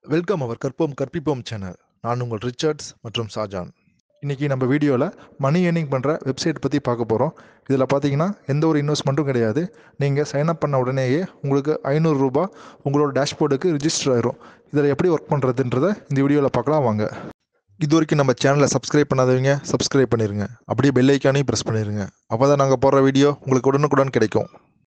welcome அவர் கற்போம் கற்பிப்போம் channel நான் உங்கள் ரிச்சர்ட்ஸ் மற்றும் ஷாஜான் இன்றைக்கி நம்ம வீடியோவில் மணி ஏர்னிங் பண்ணுற வெப்சைட் பற்றி பார்க்க போகிறோம் இதில் பார்த்தீங்கன்னா எந்த ஒரு இன்வெஸ்ட்மெண்ட்டும் கிடையாது நீங்கள் சைன் அப் பண்ண உடனேயே உங்களுக்கு ஐநூறுரூபா உங்களோட டேஷ்போர்டுக்கு ரிஜிஸ்டர் ஆயிரும் இதில் எப்படி ஒர்க் பண்ணுறதுன்றதை இந்த வீடியோவில் பார்க்கலாம் வாங்க இது வரைக்கும் நம்ம சேனலை சப்ஸ்கிரைப் பண்ணாதவங்க சப்ஸ்கிரைப் பண்ணிடுங்க அப்படியே பெல் ஐக்கானையும் ப்ரெஸ் பண்ணிடுங்க அப்போ தான் நாங்கள் போடுற வீடியோ உங்களுக்கு உடனுக்குடன் கிடைக்கும்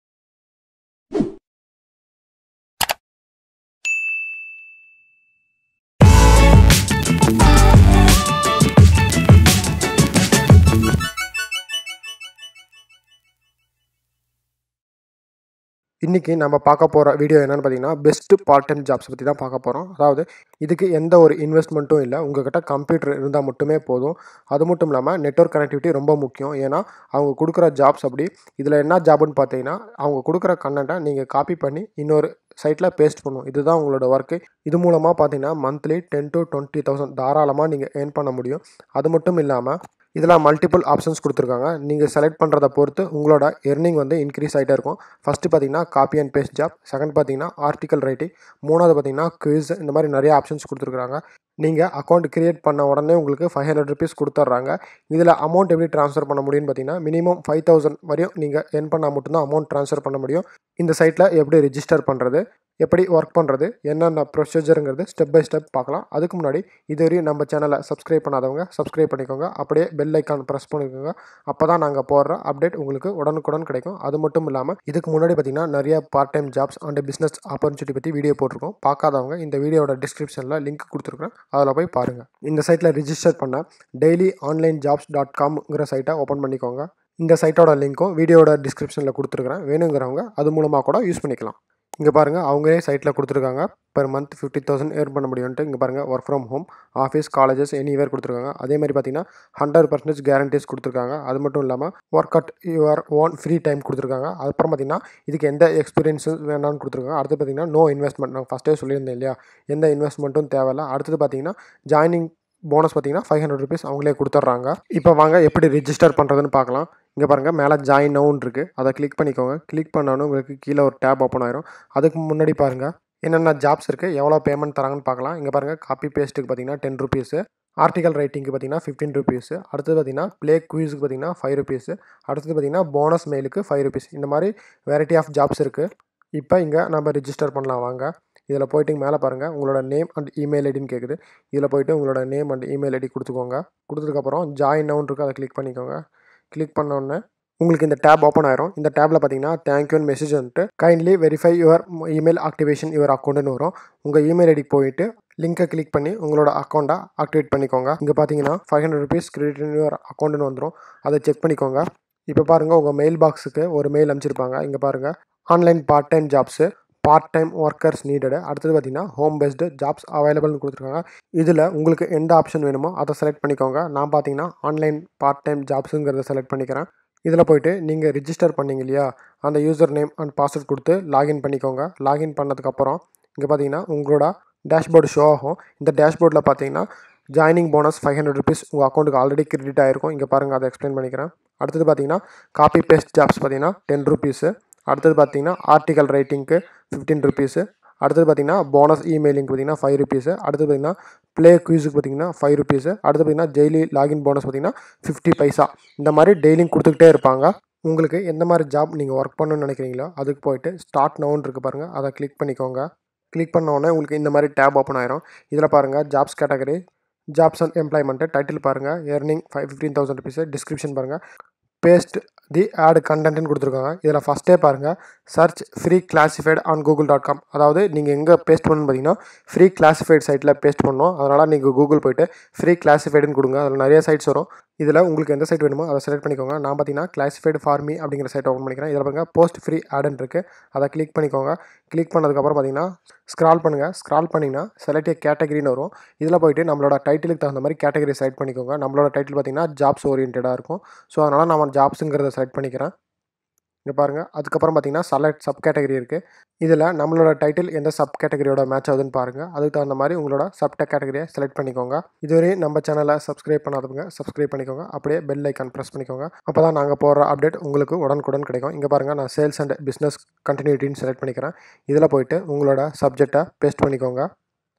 இன்றைக்கி நம்ம பார்க்க போகிற வீடியோ என்னென்னு பார்த்தீங்கன்னா பெஸ்ட்டு பார்ட் டைம் ஜாப்ஸ் பற்றி தான் பார்க்க போகிறோம் அதாவது இதுக்கு எந்த ஒரு இன்வெஸ்ட்மெண்ட்டும் இல்லை உங்கள்கிட்ட கம்ப்யூட்டர் இருந்தால் மட்டுமே போதும் அது மட்டும் இல்லாமல் நெட்ஒர்க் கனெக்டிவிட்டி ரொம்ப முக்கியம் ஏன்னா அவங்க கொடுக்குற ஜாப்ஸ் அப்படி இதில் என்ன ஜாப்னு பார்த்தீங்கன்னா அவங்க கொடுக்குற கண்டென்ட்டை நீங்கள் காப்பி பண்ணி இன்னொரு சைட்டில் பேஸ்ட் பண்ணும் இதுதான் உங்களோட ஒர்க்கு இது மூலமாக பார்த்தீங்கன்னா monthly ten to twenty thousand தாராளமாக நீங்கள் ஏர்ன் பண்ண முடியும் அது மட்டும் இல்லாமல் இதில் மல்டிபிள் ஆப்ஷன்ஸ் கொடுத்துருக்காங்க நீங்கள் செலக்ட் பண்ணுறத பொறுத்து உங்களோட எர்னிங் வந்து இன்க்ரீஸ் ஆகிட்டே இருக்கும் ஃபஸ்ட்டு பார்த்தீங்கன்னா copy and paste job second பார்த்தீங்கன்னா ஆர்டிக்கல் ரைட்டிங் மூணாவது பார்த்தீங்கன்னா குவிஸ் இந்த மாதிரி நிறைய ஆப்ஷன்ஸ் கொடுத்துருக்காங்க நீங்கள் அக்கௌண்ட் க்ரியேட் பண்ண உடனே உங்களுக்கு ஃபைவ் ஹண்ட்ரட் ருபீஸ் கொடுத்துட்றாங்க இதில் அமௌண்ட் எப்படி ட்ரான்ஸ்ஃபர் பண்ண முடியும்னு பார்த்தீங்கன்னா மினிமம் ஃபைவ் தௌசண்ட் வரையும் நீங்கள் எர்ன் பண்ணால் மட்டும்தான் அமௌண்ட் ட்ரான்ஸ்ஃபர் பண்ண முடியும் இந்த சைட்டில் எப்படி ரிஜிஸ்டர் பண்ணுறது எப்படி ஒர்க் பண்ணுறது என்னென்ன ப்ரொசீஜருங்கிறது ஸ்டெப் பை ஸ்டெப் பார்க்கலாம் அதுக்கு முன்னாடி இதுவரையும் நம்ம சேனலை சப்ஸ்கிரைப் பண்ணாதவங்க சப்ஸ்கிரைப் பண்ணிக்கோங்க அப்படியே பெல் ஐக்கான் ப்ரெஸ் பண்ணிக்கோங்க அப்போ தான் நாங்கள் போடுற அப்டேட் உங்களுக்கு உடனுக்குடன் கிடைக்கும் அது மட்டும் இல்லாமல் இதுக்கு முன்னாடி பார்த்திங்கன்னா நிறைய part time jobs and business opportunity பற்றி வீடியோ போட்டிருக்கோம் பார்க்காதவங்க இந்த வீடியோட டிஸ்கிரிப்ஷனில் லிங்க் கொடுத்துருக்குறேன் அதில் போய் பாருங்கள் இந்த சைட்டில் ரிஜிஸ்டர் பண்ண டெய்லி ஆன்லைன் ஜாப்ஸ் டாட் காம்ங்கிற சைட்டை ஓப்பன் பண்ணிக்கோங்க இந்த சைட்டோட லிங்க்கும் வீடியோட டிஸ்கிரிப்ஷனில் கொடுத்துருக்குறேன் வேணுங்கிறவங்க அது மூலமாக கூட யூஸ் பண்ணிக்கலாம் இங்கே பாருங்கள் அவங்களே சைட்டில் கொடுத்துருக்காங்க per month fifty thousand earn பண்ண முடியும்ட்டு இங்கே பாருங்கள் work from home office colleges anywhere கொடுத்துருக்காங்க அதே மாதிரி பார்த்தீங்கன்னா ஹண்ட்ரட் பர்சன்டேஜ் கேரண்டிஸ் கொடுத்துருக்காங்க அது மட்டும் இல்லாமல் work at your own free time கொடுத்துருக்காங்க அதுக்கப்புறம் பார்த்தீங்கன்னா இதுக்கு எந்த எக்ஸ்பீரியன்ஸும் வேணாம்னு கொடுத்துருக்காங்க அடுத்து பார்த்தீங்கன்னா நோ இன்வெஸ்ட்மெண்ட் நான் ஃபஸ்ட்டே சொல்லியிருந்தேன் இல்லையா எந்த இன்வெஸ்ட்மெண்ட்டும் தேவையில்ல அடுத்தது பார்த்தீங்கன்னா ஜாயினிங் போனஸ் பார்த்தீங்கன்னா ஃபைவ் ஹண்ட்ரட் ருபீஸ் அவங்களே கொடுத்துட்றாங்க இப்போ வாங்க எப்படி ரிஜிஸ்டர் பண்ணுறதுன்னு பார்க்கலாம் இங்கே பாருங்கள் மேலே ஜாயின் நவுன் இருக்குது அதை கிளிக் பண்ணிக்கோங்க கிளிக் பண்ணாலும் உங்களுக்கு கீழே ஒரு டேப் ஓப்பன் ஆயிரும் அதுக்கு முன்னாடி பாருங்கள் என்னென்ன ஜாப்ஸ் இருக்குது எவ்வளோ பேமெண்ட் தராங்கன்னு பார்க்கலாம் இங்கே பாருங்கள் காப்பி பேஸ்ட்டுக்கு பார்த்தீங்கன்னா டென் ருபீஸு ஆர்டிகல் ரைட்டிங்க்கு பார்த்தீங்கன்னா ஃபிஃப்டின் ருபீஸு அடுத்தது பார்த்தீங்கன்னா ப்ளே குயிஸுக்கு பார்த்தீங்கன்னா ஃபைவ் ருபீஸு அடுத்தது பார்த்தீங்கன்னா போனஸ் மெயிலுக்கு ஃபைவ் ருபீஸ் இந்த மாதிரி வெரைட்டி ஆஃப் ஜாப்ஸ் இருக்குது இப்போ இங்கே நம்ம ரிஜிஸ்டர் பண்ணலாம் வாங்க இதில் போயிட்டு மேலே பாருங்கள் உங்களோட நேம் அண்ட் இமெயில் ஐடின்னு கேட்குது இதில் போயிட்டு உங்களோட நேம் அண்ட் இமெயில் ஐடி கொடுத்துக்கோங்க கொடுத்ததுக்கப்புறம் ஜாயின் நவுன் இருக்குது அதை கிளிக் பண்ணிக்கோங்க கிளிக் பண்ணோடனே உங்களுக்கு இந்த டேப் ஓப்பன் ஆயிரும் இந்த டேப்பில் பார்த்தீங்கன்னா தேங்க்யூன்னு மெசேஜ் வந்துட்டு kindly verify your email activation your அக்கௌண்ட்னு வரும் உங்கள் இமெயில் ஐடிக்கு போயிட்டு லிங்கை கிளிக் பண்ணி உங்களோட அக்கௌண்ட்டை ஆக்டிவேட் பண்ணிக்கோங்க இங்கே பார்த்தீங்கன்னா five hundred rupees credit in your அக்கௌண்ட்னு வந்துடும் அதை செக் பண்ணிக்கோங்க இப்போ பாருங்கள் உங்கள் மெயில் பாக்ஸுக்கு ஒரு மெயில் அனுப்பிச்சிருப்பாங்க இங்கே பாருங்கள் online part time jobs part time workers needed அடுத்தது பார்த்தீங்கன்னா ஹோம் பேஸ்டு ஜாப்ஸ் அவைலபிள்னு கொடுத்துருக்காங்க இதில் உங்களுக்கு எந்த ஆப்ஷன் வேணுமோ அதை செலக்ட் பண்ணிக்கோங்க நான் பார்த்தீங்கன்னா ஆன்லைன் பார்ட் டைம் ஜாப்ஸுங்கிறத செலக்ட் பண்ணிக்கிறேன் இதில் போய்ட்டு நீங்கள் ரிஜிஸ்டர் பண்ணீங்க இல்லையா அந்த யூசர் நேம் அண்ட் பாஸ்வேர்ட் கொடுத்து லாகின் பண்ணிக்கோங்க லாகின் பண்ணதுக்கப்புறம் இங்கே பார்த்தீங்கன்னா உங்களோட டேஷ்போர்டு ஷோ ஆகும் இந்த டேஷ்போர்டில் பார்த்தீங்கன்னா joining bonus five hundred rupees உங்கள் அக்கௌண்ட்டுக்கு ஆல்ரெடி கிரெடிட் ஆகிருக்கும் இங்கே பாருங்கள் அதை எக்ஸ்பிளைன் பண்ணிக்கிறேன் அடுத்தது பார்த்தீங்கன்னா காப்பி பேஸ்ட் ஜாப்ஸ் பார்த்தீங்கன்னா டென் ருபீஸு அடுத்தது பார்த்தீங்கன்னா ஆர்டிக்கல் ரைட்டிங்க்கு ஃபிஃப்டீன் ருபீஸு அடுத்தது பார்த்தீங்கன்னா போனஸ் இமெயிலிங்க்கு பார்த்தீங்கன்னா ஃபைவ் ருபீஸு அடுத்தது பார்த்தீங்கன்னா ப்ளே குயிஸுக்கு பார்த்தீங்கன்னா ஃபைவ் ருபீஸு அடுத்து பார்த்தீங்கன்னா டெய்லி லாகின் போனஸ் பார்த்தீங்கன்னா ஃபிஃப்டி பைசா இந்த மாதிரி டெய்லியும் கொடுத்துக்கிட்டே இருப்பாங்க உங்களுக்கு எந்த மாதிரி ஜாப் நீங்கள் ஒர்க் பண்ணணும்னு நினைக்கிறீங்களோ அதுக்கு போயிட்டு ஸ்டார்ட் நவுன் இருக்குது பாருங்கள் அதை கிளிக் பண்ணிக்கோங்க கிளிக் பண்ண உடனே உங்களுக்கு இந்த மாதிரி டேப் ஓப்பன் ஆயிரும் இதில் பாருங்கள் jobs category jobs and employment title பாருங்கள் earning five fifteen thousand rupees description பாருங்கள் பேஸ்ட் தி ஆட் கண்டென்ட்னு கொடுத்துருக்காங்க இதில் ஃபஸ்ட்டே பாருங்கள் search free classified on Google dot com அதாவது நீங்கள் எங்கே பேஸ்ட் பண்ணணும்னு பார்த்தீங்கன்னா ஃப்ரீ கிளாசிஃபைட் சைட்டில் பேஸ்ட் பண்ணணும் அதனால் நீங்கள் கூகுள் போய்ட்டு ஃப்ரீ கிளாசிஃபைடுன்னு கொடுங்க அதில் நிறைய சைட்ஸ் வரும் இதில் உங்களுக்கு எந்த சைட் வேணுமோ அதை செலக்ட் பண்ணிக்கோங்க நான் பார்த்தீங்கன்னா கிளாசிஃபைடு ஃபார்மி அப்படிங்கிற சைட் ஓப்பன் பண்ணிக்கிறேன் இதில் பாருங்கள் போஸ்ட் ஃப்ரீ ஆடுன்னு இருக்குது அதை கிளிக் பண்ணிக்கோங்க கிளிக் பண்ணதுக்கப்புறம் பார்த்தீங்கன்னா ஸ்க்ரால் பண்ணுங்கள் ஸ்க்ரால் பண்ணிங்கன்னா செலக்ட் கேட்டகரின்னு வரும் இதில் போயிட்டு நம்மளோட டைட்டிலுக்கு தகுந்த மாதிரி கேட்டகரி செலக்ட் பண்ணிக்கோங்க நம்மளோட டைட்டில் பார்த்தீங்கன்னா ஜாப்ஸ் ஓரியன்டாக இருக்கும் ஸோ அதனால் நான் ஜாப்ஸுங்கிறத செலக்ட் பண்ணிக்கிறேன் இங்கே பாருங்கள் அதுக்கப்புறம் பார்த்தீங்கன்னா செலக்ட் சப் கேட்டகரி இருக்குது இதில் நம்மளோட டைட்டில் எந்த சப் கேட்டகரியோட மேட்ச் ஆகுதுன்னு பாருங்கள் அதுக்கு தகுந்த மாதிரி உங்களோட சப் கேட்டகரியை செலக்ட் பண்ணிக்கோங்க இதுவரை நம்ம சேனலை சப்ஸ்கிரைப் பண்ணாதவங்க சப்ஸ்கிரைப் பண்ணிக்கோங்க அப்படியே பெல் ஐக்கான் ப்ரெஸ் பண்ணிக்கோங்க அப்போ தான் நாங்கள் போடுற அப்டேட் உங்களுக்கு உடனுக்குடன் கிடைக்கும் இங்கே பாருங்கள் நான் சேல்ஸ் அண்ட் பிஸ்னஸ் கண்டினியூட்டின்னு செலக்ட் பண்ணிக்கிறேன் இதில் போயிட்டு உங்களோட சப்ஜெக்டை பேஸ்ட் பண்ணிக்கோங்க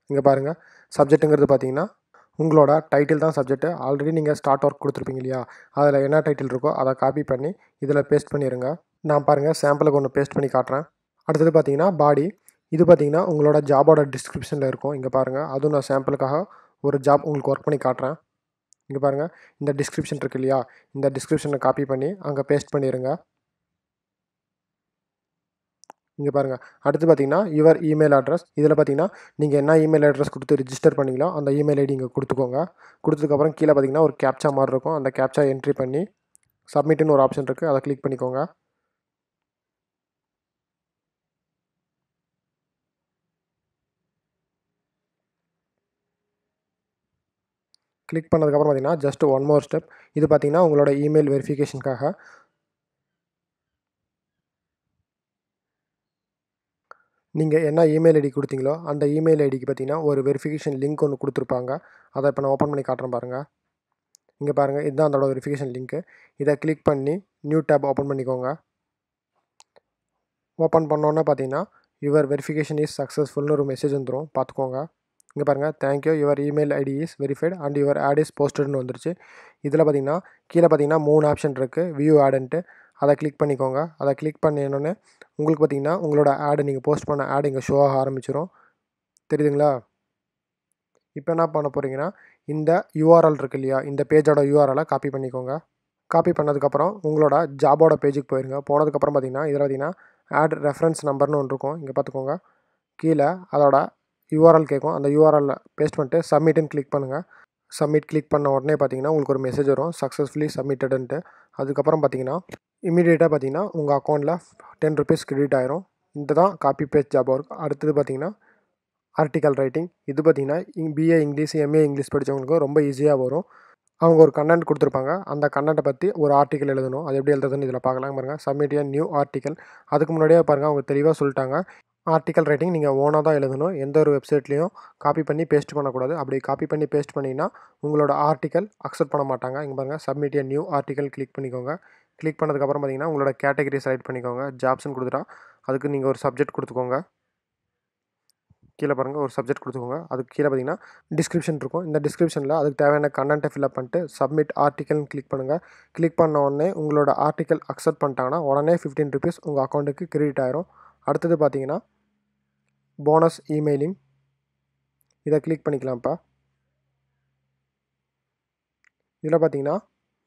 இங்கே பாருங்கள் சப்ஜெக்ட்டுங்கிறது பார்த்தீங்கன்னா உங்களோட டைட்டில் தான் சப்ஜெக்ட்டு ஆல்ரெடி நீங்கள் ஸ்டார்ட் ஒர்க் கொடுத்துருப்பீங்க இல்லையா அதில் என்ன டைட்டில் இருக்கோ அதை காப்பி பண்ணி இதில் பேஸ்ட் பண்ணிடுங்க நான் பாருங்கள் சாம்பிளுக்கு ஒன்று பேஸ்ட் பண்ணி காட்டுறேன் அடுத்தது பார்த்தீங்கன்னா பாடி இது பார்த்தீங்கன்னா உங்களோட ஜாபோட டிஸ்கிரிப்ஷனில் இருக்கும் இங்கே பாருங்கள் அதுவும் நான் சாம்பிளுக்காக ஒரு ஜாப் உங்களுக்கு ஒர்க் பண்ணி காட்டுறேன் இங்கே பாருங்கள் இந்த டிஸ்கிரிப்ஷன் இருக்கு இல்லையா இந்த டிஸ்கிரிப்ஷனை காப்பி பண்ணி அங்கே பேஸ்ட் பண்ணிடுங்க இங்கே பாருங்கள் அடுத்து பார்த்தீங்கன்னா யுவர் இமெயில் அட்ரஸ் இதில் பார்த்தீங்கன்னா நீங்கள் என்ன இமெயில் அட்ரஸ் கொடுத்து ரிஜிஸ்டர் பண்ணீங்களோ அந்த இமெயில் ஐடி இங்கே கொடுத்துக்கோங்க கொடுத்ததுக்கப்புறம் கீழே பார்த்தீங்கன்னா ஒரு கேப்ச்சா மாதிரி இருக்கும் அந்த கேப்ச்சா என்ட்ரி பண்ணி சப்மிட்னு ஒரு ஆப்ஷன் இருக்குது அதை கிளிக் பண்ணிக்கோங்க கிளிக் பண்ணதுக்கப்புறம் பார்த்தீங்கன்னா ஜஸ்ட் ஒன் மோர் ஸ்டெப் இது பார்த்தீங்கன்னா உங்களோட இமெயில் வெரிஃபிகேஷனுக்காக நீங்கள் என்ன இமெயில் ஐடி கொடுத்தீங்களோ அந்த இமெயில் ஐடிக்கு பார்த்தீங்கன்னா ஒரு வெரிஃபிகேஷன் லிங்க் ஒன்று கொடுத்துருப்பாங்க அதை இப்போ நான் ஓப்பன் பண்ணி காட்டுறேன் பாருங்கள் இங்கே பாருங்கள் இதுதான் அதோட வெரிஃபிகேஷன் லிங்க்கு இதை கிளிக் பண்ணி நியூ டேப் ஓப்பன் பண்ணிக்கோங்க ஓப்பன் பண்ணோன்னே பார்த்தீங்கன்னா யுவர் வெரிஃபிகேஷன் இஸ் சக்ஸஸ்ஃபுல்னு ஒரு மெசேஜ் வந்துடும் பார்த்துக்கோங்க இங்கே பாருங்கள் thank you your email ID is verified and your ad is போஸ்டட்னு வந்துருச்சு இதில் பார்த்தீங்கன்னா கீழே பார்த்தீங்கன்னா மூணு ஆப்ஷன் இருக்குது வியூ ஆடுன்ட்டு அதை கிளிக் பண்ணிக்கோங்க அதை கிளிக் பண்ணினோன்னே உங்களுக்கு பார்த்தீங்கன்னா உங்களோட ஆடு நீங்கள் போஸ்ட் பண்ண ஆடு இங்கே ஷோ ஆக ஆரம்பிச்சிடும் தெரியுதுங்களா இப்போ என்ன பண்ண போகிறீங்கன்னா இந்த யூஆர்எல் இருக்கு இல்லையா இந்த பேஜோட யூஆர்எலை காப்பி பண்ணிக்கோங்க காப்பி பண்ணதுக்கப்புறம் உங்களோட ஜாபோட பேஜுக்கு போயிருங்க போனதுக்கப்புறம் பார்த்தீங்கன்னா இதில் பார்த்தீங்கன்னா ஆட் ரெஃபரன்ஸ் நம்பர்னு ஒன்று இருக்கும் இங்கே பார்த்துக்கோங்க கீழே அதோட யூஆர்எல் கேட்கும் அந்த யூஆர்எல்ல பேஸ்ட் பண்ணிட்டு சப்மிட்னு கிளிக் பண்ணுங்கள் சப்மிட் கிளிக் பண்ண உடனே பார்த்தீங்கன்னா உங்களுக்கு ஒரு மெசேஜ் வரும் சக்ஸஸ்ஃபுல்லி சப்மிட்டடுன்ட்டு அதுக்கப்புறம் பார்த்தீங்கன்னா இமீடியட்டாக பார்த்தீங்கன்னா உங்கள் அக்கௌண்ட்டில் டென் ருபீஸ் கிரெடிட் ஆயிரும் இந்த தான் காப்பி பேஸ்ட் ஜாப் ஒர்க் அடுத்தது பார்த்தீங்கன்னா ஆர்டிக்கல் ரைட்டிங் இது பார்த்தீங்கன்னா பிஏ இங்கிலீஷ் எம்ஏ இங்கிலீஷ் படித்தவங்களுக்கு ரொம்ப ஈஸியாக வரும் அவங்க ஒரு கண்டென்ட் கொடுத்துருப்பாங்க அந்த கண்டென்ட்டை பற்றி ஒரு ஆர்டிக்கல் எழுதணும் அது எப்படி எழுதுறதுன்னு இதில் பார்க்கலாம் பாருங்கள் சப்மிட் ஏ நியூ ஆர்டிக்கல் அதுக்கு முன்னாடியே பாருங்கள் அவங்க தெளிவாக சொல்லிட்டாங்க ஆர்டிக்கல் ரைட்டிங் நீங்கள் ஓனாக தான் எழுதணும் எந்த ஒரு வெப்சைட்லேயும் காப்பி பண்ணி பேஸ்ட் பண்ணக்கூடாது அப்படி காப்பி பண்ணி பேஸ்ட் பண்ணிங்கன்னா உங்களோட ஆர்டிக்கல் அக்செப்ட் பண்ண மாட்டாங்க இங்கே பாருங்கள் submit a new article click பண்ணிக்கோங்க கிளிக் பண்ணதுக்கப்புறம் பார்த்தீங்கன்னா உங்களோட கேட்டகரி செலக்ட் பண்ணிக்கோங்க ஜாப்ஸ்னு கொடுத்துட்டா அதுக்கு நீங்கள் ஒரு சப்ஜெக்ட் கொடுத்துக்கோங்க கீழே பாருங்கள் ஒரு சப்ஜெக்ட் கொடுத்துக்கோங்க அதுக்கு கீழே பார்த்தீங்கன்னா டிஸ்கிரிப்ஷன் இருக்கும் இந்த டிஸ்கிரிப்ஷனில் அதுக்கு தேவையான கண்டென்ட்டை ஃபில்அப் பண்ணிட்டு சப்மிட் ஆர்டிக்கல்னு கிளிக் பண்ணுங்கள் கிளிக் பண்ண உடனே உங்களோட ஆர்டிக்கல் அக்செப்ட் பண்ணிட்டாங்கன்னா உடனே ஃபிஃப்டீன் ருபீஸ் உங்கள் அக்கௌண்ட்டுக்கு கிரெடிட் ஆயிரும் அடுத்தது பார்த்தீங்கன்னா போனஸ் இமெயிலிங் இதை கிளிக் பண்ணிக்கலாம்ப்பா இதில் பார்த்தீங்கன்னா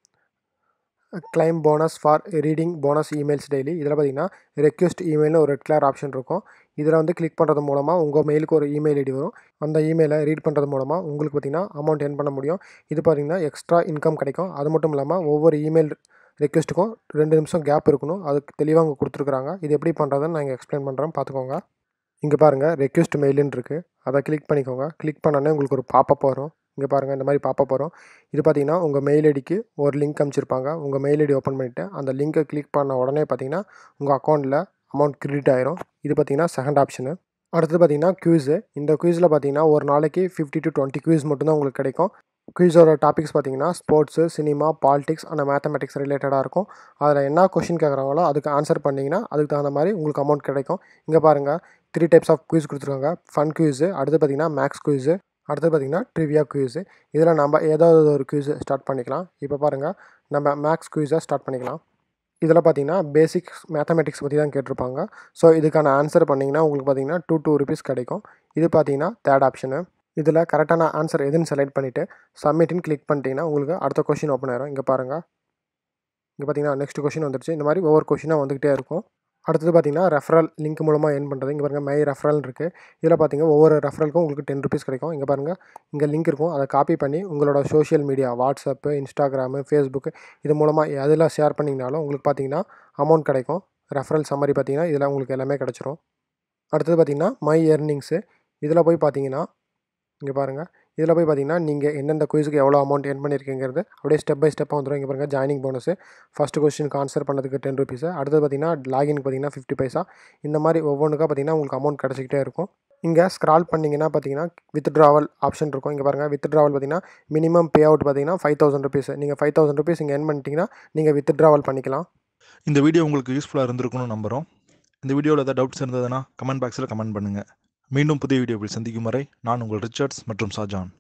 claim bonus for reading bonus emails daily இதில் பார்த்தீங்கன்னா ரெக்வஸ்ட் இமெயில்னு ஒரு ரெட் கலர் ஆப்ஷன் இருக்கும் இதில் வந்து கிளிக் பண்ணுறது மூலமாக உங்கள் மெயிலுக்கு ஒரு இமெயில் ஐடி வரும் அந்த இமெயிலை ரீட் பண்ணுறது மூலமாக உங்களுக்கு பார்த்தீங்கன்னா அமௌண்ட் ஏர்ன் பண்ண முடியும் இது பார்த்தீங்கன்னா எக்ஸ்ட்ரா இன்கம் கிடைக்கும் அது மட்டும் இல்லாமல் ஒவ்வொரு இமெயில் ரெக்வஸ்ட்டுக்கும் ரெண்டு நிமிஷம் கேப் இருக்கணும் அதுக்கு தெளிவாக அவங்க கொடுத்துருக்குறாங்க இது எப்படி பண்ணுறதுன்னு நான் இங்கே எக்ஸ்பிளைன் பண்ணுறேன் பார்த்துக்கோங்க இங்கே பாருங்கள் ரெக்வஸ்ட் மெயிலுன்னு இருக்குது அதை கிளிக் பண்ணிக்கோங்க கிளிக் பண்ணோன்னே உங்களுக்கு ஒரு பாப்பப் வரும் இங்கே பாருங்கள் இந்த மாதிரி பாப்பப் வரும் இது பார்த்தீங்கன்னா உங்கள் மெயில் ஐடிக்கு ஒரு லிங்க் அனுப்பிச்சிருப்பாங்க உங்கள் மெயில் ஐடி ஓப்பன் பண்ணிவிட்டு அந்த லிங்கை கிளிக் பண்ண உடனே பார்த்தீங்கன்னா உங்கள் அக்கௌண்ட்டில் அமௌண்ட் கிரெடிட் ஆயிரும் இது பார்த்தீங்கன்னா செகண்ட் ஆப்ஷனு அடுத்தது பார்த்தீங்கன்னா க்யூஸு இந்த க்யூஸில் பார்த்தீங்கன்னா ஒரு நாளைக்கு ஃபிஃப்டி டு டுவெண்ட்டி க்யூஸ் மட்டும்தான் உங்களுக்கு கிடைக்கும் குயிஸோட டாபிக்ஸ் பார்த்தீங்கன்னா sports cinema politics and mathematics ரிலேட்டடாக இருக்கும் அதில் என்ன கொஷின் கேட்குறாங்களோ அதுக்கு ஆன்சர் பண்ணிங்கன்னா அதுக்கு தகுந்த மாதிரி உங்களுக்கு அமௌண்ட் கிடைக்கும் இங்கே பாருங்கள் த்ரீ டைப்ஸ் ஆஃப் குயிஸ் கொடுத்துருக்காங்க ஃபன் குயிஸு அடுத்து பார்த்தீங்கன்னா மேக்ஸ் குயிஸு அடுத்து பார்த்தீங்கன்னா ட்ரிவியா குயிஸு இதில் நம்ம ஏதாவது ஒரு குயிஸ் ஸ்டார்ட் பண்ணிக்கலாம் இப்போ பாருங்கள் நம்ம மேக்ஸ் குயிஸை ஸ்டார்ட் பண்ணிக்கலாம் இதில் பார்த்தீங்கன்னா பேசிக்ஸ் மேத்தமெட்டிக்ஸ் பற்றி தான் கேட்டிருப்பாங்க ஸோ இதுக்கான ஆன்சர் பண்ணிங்கன்னா உங்களுக்கு பார்த்தீங்கன்னா டூ டூ ருபீஸ் கிடைக்கும் இது பார்த்தீங்கன்னா தேர்ட் ஆப்ஷனு இதில் கரெக்டான ஆன்சர் எதுன்னு செலக்ட் பண்ணிவிட்டு சப்மிட்னு கிளிக் பண்ணிட்டீங்கன்னா உங்களுக்கு அடுத்த கொஷின் ஓப்பன் ஆயிரும் இங்கே பாருங்கள் இங்கே பார்த்தீங்கன்னா நெக்ஸ்ட் கொஷின் வந்துருச்சு இந்த மாதிரி ஒவ்வொரு கொஷினாக வந்துக்கிட்டே இருக்கும் அடுத்தது பார்த்தீங்கன்னா ரெஃபரல் லிங்க் மூலமாக ஏர்ன் பண்ணுறது இங்கே பாருங்கள் மை ரெஃபரல் இருக்குது இதில் பார்த்தீங்கன்னா ஒவ்வொரு ரெஃபரலுக்கும் உங்களுக்கு டென் ருபீஸ் கிடைக்கும் இங்கே பாருங்கள் இங்கே லிங்க் இருக்கும் அதை காப்பி பண்ணி உங்களோட social media WhatsApp Instagram Facebook இது மூலமாக எதில் ஷேர் பண்ணிங்கனாலும் உங்களுக்கு பார்த்தீங்கன்னா அமௌண்ட் கிடைக்கும் ரெஃபரல் சம்மரி பார்த்தீங்கன்னா இதில் உங்களுக்கு எல்லாமே கிடச்சிரும் அடுத்தது பார்த்தீங்கன்னா மை எர்னிங்ஸு இதில் போய் பார்த்தீங்கன்னா இங்கே பாருங்கள் இதில் போய் பார்த்தீங்கன்னா நீங்கள் எந்தெந்த குயிஸுக்கு எவ்வளோ அமௌண்ட் எர்ன் பண்ணியிருக்கீங்கிறது அப்படியே ஸ்டெப் பை ஸ்டெப்பாக வந்துடும் இங்கே பாருங்கள் ஜாயினிங் போனஸு ஃபஸ்ட்டு கொஸ்டினுக்கு ஆன்சர் பண்ணதுக்கு டென் ருபீஸு அடுத்தது பார்த்தீங்கன்னா லாகினுக்கு பார்த்தீங்கன்னா ஃபிஃப்டி பைசா இந்த மாதிரி ஒவ்வொன்றுக்கா பார்த்தீங்கன்னா உங்களுக்கு அமௌண்ட் கிடச்சிக்கிட்டே இருக்கும் இங்கே ஸ்க்ரால் பண்ணிங்கன்னா பார்த்தீங்கன்னா வித் ட்ராவல் ஆப்ஷன் இருக்கும் இங்கே பாருங்கள் வித் ட்ராவல் பார்த்தீங்கன்னா மினிமம் பே அவுட் பார்த்தீங்கன்னா ஃபைவ் தௌசண்ட் ருபீஸ் நீங்கள் ஃபைவ் தௌசண்ட் ருபீஸ் இங்கே எர்ன் பண்ணிட்டீங்கன்னா நீங்கள் வித் ட்ராவல் பண்ணிக்கலாம் இந்த வீடியோ உங்களுக்கு யூஸ்ஃபுல்லாக இருந்திருக்கும்னு நம்புகிறோம் இந்த வீடியோவில் ஏதாவது டவுட்ஸ் இருந்ததுன்னா கமெண்ட் பாக்ஸில் கமெண்ட் பண்ணுங்கள் மீண்டும் புதிய வீடியோவில் சந்திக்கும் வரை நான் உங்கள் ரிச்சர்ட்ஸ் மற்றும் ஷாஜான்